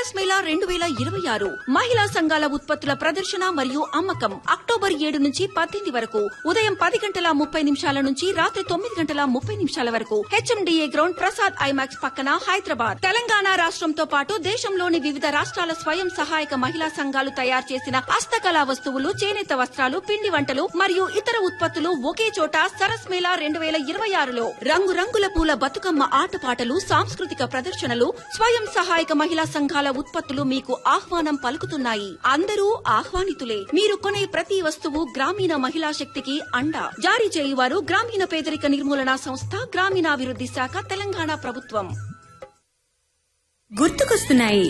సరస్ మేళా రెండు వేల ఇరవై ఆరు మహిళా సంఘాల ఉత్పత్తుల ప్రదర్శన మరియు అమ్మకం అక్టోబర్ ఏడు నుంచి పద్దెనిమిది వరకు ఉదయం పది గంటల ముప్పై నిమిషాల నుంచి రాత్రి తొమ్మిది గంటల ముప్పై నిమిషాల వరకు హెచ్ఎండిఏ గ్రౌండ్ ప్రసాద్ ఐమాక్స్ పక్కన హైదరాబాద్ తెలంగాణ రాష్ట్రంతో పాటు దేశంలోని వివిధ రాష్ట్రాల స్వయం సహాయక మహిళా సంఘాలు తయారు చేసిన హస్తకళా వస్తువులు చేనేత వస్త్రాలు పిండి వంటలు మరియు ఇతర ఉత్పత్తులు ఒకే చోట సరస్ మేళా రెండు వేల ఇరవై ఆరులో రంగురంగుల పూల బతుకమ్మ ఆటపాటలు సాంస్కృతిక ప్రదర్శనలు స్వయం సహాయక మహిళా సంఘాల ఉత్పత్తులు మీకు ఆహ్వానం పలుకుతున్నాయి అందరూ ఆహ్వానితులే మీరు కొనే ప్రతి వస్తువు గ్రామీణ మహిళా శక్తికి అండ జారీ చేయువారు గ్రామీణ పేదరిక నిర్మూలన సంస్థ గ్రామీణాభివృద్ధి శాఖ తెలంగాణ ప్రభుత్వం గుర్తుకొస్తున్నాయి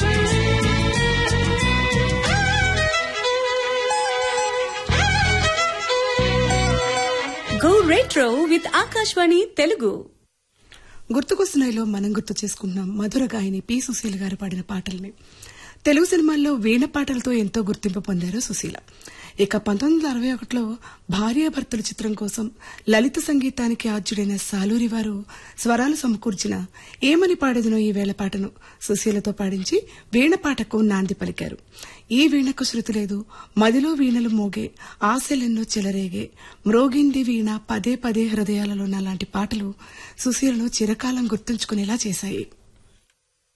go retro with Akashvani Telugu గుర్తుకొస్తున్నాయిలో మనం గుర్తు చేసుకుంటున్నాం మధుర గాయని పి సుశీల గారు పాడిన పాటల్ని తెలుగు సినిమాల్లో వీణ పాటలతో ఎంతో గుర్తింపు పొందారు సుశీల ఇక పంతొమ్మిది వందల అరవై ఒకటిలో భార్యాభర్తల చిత్రం కోసం లలిత సంగీతానికి ఆద్యుడైన సాలూరి వారు స్వరాలు సమకూర్చిన ఏమని పాడేదనో ఈ వేళ పాటను సుశీలతో పాడించి వీణ పాటకు నాంది పలికారు ఈ వీణకు శృతి లేదు మదిలో వీణలు మోగే ఆశలెన్నో చెలరేగే మ్రోగింది వీణ పదే పదే హృదయాలలో లాంటి పాటలు సుశీలను చిరకాలం గుర్తుంచుకునేలా చేశాయి